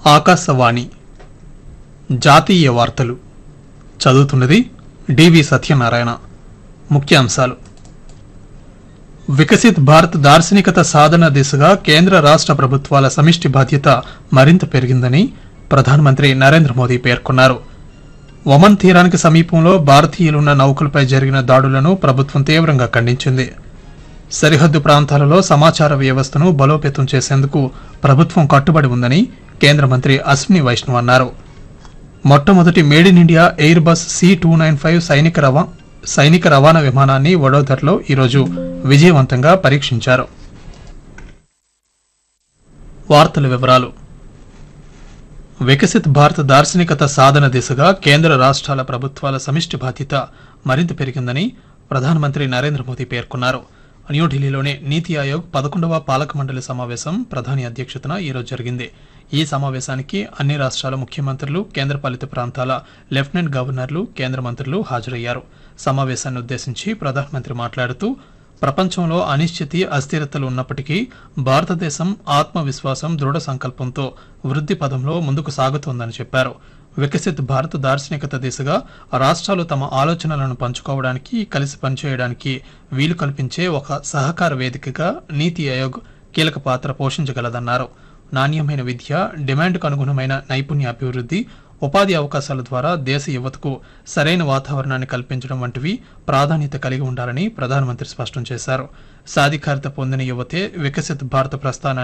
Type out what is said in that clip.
ఆకాశవాణి జాతీయ వార్తలు చదువుతున్నది డివి సత్యనారాయణ ముఖ్యాంశాలు వికసిత్ భారత్ దార్శనికత సాధన దిశగా కేంద్ర రాష్ట ప్రభుత్వాల సమిష్టి బాధ్యత మరింత పెరిగిందని ప్రధానమంత్రి నరేంద్ర మోదీ పేర్కొన్నారు ఒమన్ తీరానికి సమీపంలో భారతీయులున్న నౌకలపై జరిగిన దాడులను ప్రభుత్వం తీవ్రంగా ఖండించింది సరిహద్దు ప్రాంతాలలో సమాచార వ్యవస్థను బలోపేతం చేసేందుకు ప్రభుత్వం కట్టుబడి ఉందని కేంద్ర మంత్రి అశ్విని వైష్ణవ్ అన్నారు మొట్టమొదటి made in India Airbus C two nine five సైనిక రవా సైనిక రవాణా విమానాన్ని వడోదరలో ఈరోజు విజయవంతంగా పరీక్షించారు వార్తల వివరాలు వికసిత్ భారత్ దార్శనికత సాధన దిశగా కేంద్ర రాష్ట్రాల ప్రభుత్వాల సమిష్టి బాధ్యత మరింత పెరిగిందని ప్రధానమంత్రి నరేంద్ర మోదీ పేర్కొన్నారు న్యూఢిల్లీలోని నీతి ఆయోగ్ పదకొండవ పాలక మండలి సమావేశం ప్రధాని అధ్యక్షతన ఈరోజు జరిగింది ఈ సమావేశానికి అన్ని రాష్ట్రాల ముఖ్యమంత్రులు కేంద్రపాలిత ప్రాంతాల లెఫ్టినెంట్ గవర్నర్లు కేంద్ర మంత్రులు హాజరయ్యారు సమావేశాన్ని ఉద్దేశించి ప్రధానమంత్రి మాట్లాడుతూ ప్రపంచంలో అనిశ్చితి అస్థిరతలు ఉన్నప్పటికీ భారతదేశం ఆత్మవిశ్వాసం దృఢ సంకల్పంతో వృద్ధి పదంలో ముందుకు సాగుతోందని చెప్పారు వికసిత్ భారత్ దార్శనికత దిశగా రాష్ట్రాలు తమ ఆలోచనలను పంచుకోవడానికి కలిసి పనిచేయడానికి వీలు కల్పించే ఒక సహకార వేదికగా నీతి ఆయోగ్ కీలక పాత్ర పోషించగలదన్నారు నాణ్యమైన విద్య డిమాండ్కు అనుగుణమైన నైపుణ్య అభివృద్ధి ఉపాధి అవకాశాల ద్వారా దేశ యువతకు సరైన వాతావరణాన్ని కల్పించడం వంటివి ప్రాధాన్యత కలిగి ఉండాలని ప్రధానమంత్రి స్పష్టం చేశారు సాధికారత పొందిన యువతే వికసిత్ భారత ప్రస్థానాన్ని